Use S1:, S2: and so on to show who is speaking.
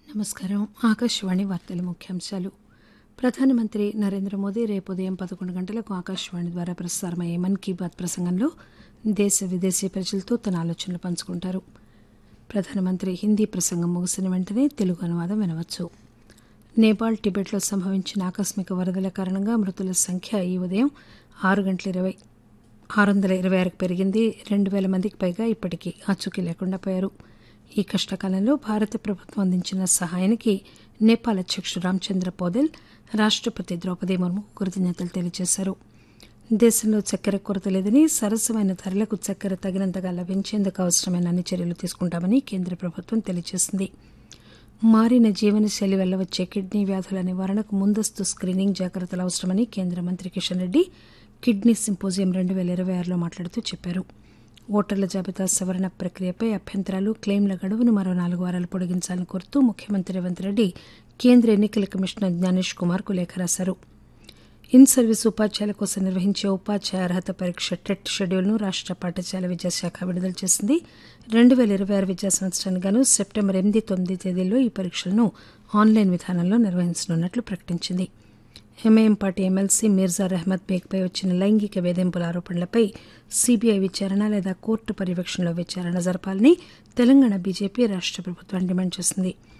S1: నమస్కారం ఆకాశవాణి వార్తల ముఖ్యాంశాలు ప్రధానమంత్రి నరేంద్ర మోదీ రేపు ఉదయం పదకొండు గంటలకు ఆకాశవాణి ద్వారా ప్రసారమయ్యే మన్ కీ బాత్ ప్రసంగంలో దేశ విదేశీ ప్రజలతో తన ఆలోచనలు పంచుకుంటారు ప్రధానమంత్రి హిందీ ప్రసంగం ముగిసిన వెంటనే తెలుగు అనువాదం వినవచ్చు నేపాల్ టిబెట్లో సంభవించిన ఆకస్మిక వరదల కారణంగా మృతుల సంఖ్య ఈ ఉదయం ఆరు గంటల ఇరవై ఆరు వందల ఇరవై ఆరుకు పెరిగింది రెండు వేల మందికి పైగా ఇప్పటికీ ఆచూకీ లేకుండా పోయారు ఈ కష్టకాలంలో భారత ప్రభుత్వం అందించిన సహాయానికి నేపాల్ అధ్యక్షుడు రామచంద్ర పౌదెల్ రాష్టపతి ద్రౌపది ముర్ము కృతజ్ఞతలు తెలియజేశారు దేశంలో చక్కెర కొరత లేదని సరసమైన ధరలకు చక్కెర తగినంతగా లభించేందుకు అవసరమైన అన్ని చర్యలు తీసుకుంటామని కేంద్ర ప్రభుత్వం తెలియజేసింది మారిన జీవనశైలి వల్ల వచ్చే కిడ్నీ వ్యాధుల నివారణకు ముందస్తు స్క్రీనింగ్ జాగ్రత్తలు అవసరమని కేంద్ర మంత్రి కిషన్ రెడ్డి కిడ్నీ సింపోజియం రెండు వేల ఇరవై ఆరులో మాట్లాడుతూ చెప్పారు ఓటర్ల జాబితా సవరణ ప్రక్రియపై అభ్యంతరాలు క్లెయిమ్ల గడువును మరో నాలుగు వారాలు పొడిగించాలని కోరుతూ ముఖ్యమంత్రి రేవంత్ రెడ్డి కేంద్ర ఎన్నికల కమిషనర్ జ్ఞానేష్ కుమార్ కు లేఖ రాశారు ఇన్ సర్వీస్ ఉపాధ్యాయుల కోసం నిర్వహించే ఉపాధ్యాయ అర్హత పరీక్ష టెట్ షెడ్యూల్ను రాష్ట పాఠశాల విద్యాశాఖ విడుదల చేసింది రెండు వేల ఇరవై ఆరు విద్యా సంవత్సరానికి గాను సెప్టెంబర్ ఎనిమిది తొమ్మిది తేదీల్లో ఈ పరీక్షలను ఆన్లైన్ విధానంలో నిర్వహించనున్నట్లు ప్రకటించింది MIM party MLC Mirza Ahmed బేగ్పై వచ్చిన లైంగిక వేధింపుల ఆరోపణలపై సీబీఐ విచారణ లేదా కోర్టు పర్యవేక్షణలో విచారణ జరపాలని తెలంగాణ బీజేపీ రాష్ట ప్రభుత్వాన్ని డిమాండ్ చేసింది